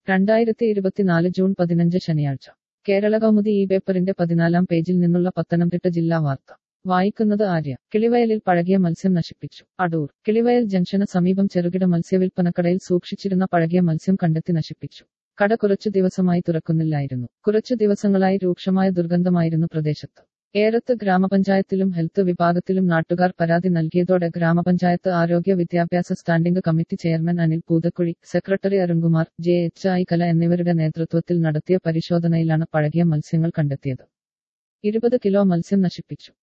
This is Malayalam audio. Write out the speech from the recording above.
രണ്ടായിരത്തി ഇരുപത്തിനാല് ജൂൺ പതിനഞ്ച് ശനിയാഴ്ച കേരള കൗമുദി ഈ പേപ്പറിന്റെ പതിനാലാം പേജിൽ നിന്നുള്ള പത്തനംതിട്ട ജില്ലാ വാർത്ത വായിക്കുന്നത് ആര്യ കിളിവയലിൽ പഴകിയ മത്സ്യം നശിപ്പിച്ചു അടൂർ കിളിവയൽ ജംഗ്ഷന് സമീപം ചെറുകിട മത്സ്യവിൽപ്പനക്കടയിൽ സൂക്ഷിച്ചിരുന്ന പഴകിയ മത്സ്യം കണ്ടെത്തി നശിപ്പിച്ചു കട കുറച്ചു ദിവസമായി തുറക്കുന്നില്ലായിരുന്നു കുറച്ചു ദിവസങ്ങളായി രൂക്ഷമായ ദുർഗന്ധമായിരുന്നു പ്രദേശത്ത് ഏറത്ത് ഗ്രാമപഞ്ചായത്തിലും ഹെൽത്ത് വിഭാഗത്തിലും നാട്ടുകാർ പരാതി നൽകിയതോടെ ഗ്രാമപഞ്ചായത്ത് ആരോഗ്യ വിദ്യാഭ്യാസ standing committee chairman Anil Poothakuzhi secretary Arunkumar J H I Kala എന്നിവരുടെ നേതൃത്വത്തിൽ നടത്തിയ പരിശോധനയിലാണ് പഴകിയ മത്സ്യങ്ങൾ കണ്ടെത്തിയത് ഇരുപത് കിലോ മത്സ്യം നശിപ്പിച്ചു